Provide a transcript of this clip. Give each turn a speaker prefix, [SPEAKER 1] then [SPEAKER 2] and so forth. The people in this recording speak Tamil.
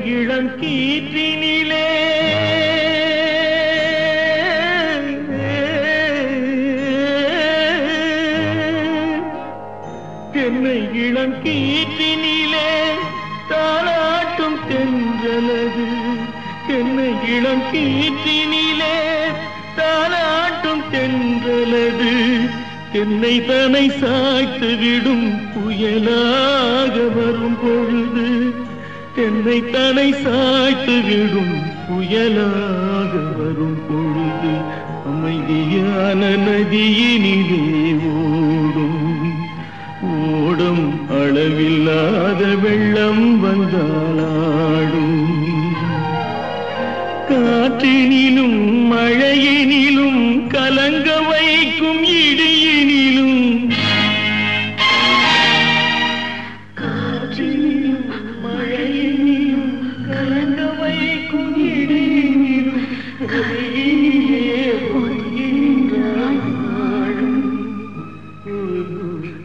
[SPEAKER 1] இளம் கீற்றினிலே என்னை இளம் கீற்றினிலே தாளாட்டும் தென்றலது என்னை இளம் கீற்றினிலே தாளாட்டும் தென்றலது என்னை தனை சாய்த்து விடும் புயலாக வரும் பொழுது என்னை தனை சாய்த்து விடும் புயலாக வரும் பொழுது அமைதியான நதியினிலே ஓடும் ஓடும் அளவில்லாத வெள்ளம் வந்தாலாடும் காற்றினிலும் மழையினிலும் கலங்க வைக்கும் இடியினிலும் காற்றினிலும் மழையினிலும் கலங்க வைக்கும் இடியினிலும் கரையினிலே ஒதுங்கின்றாய் நாளும்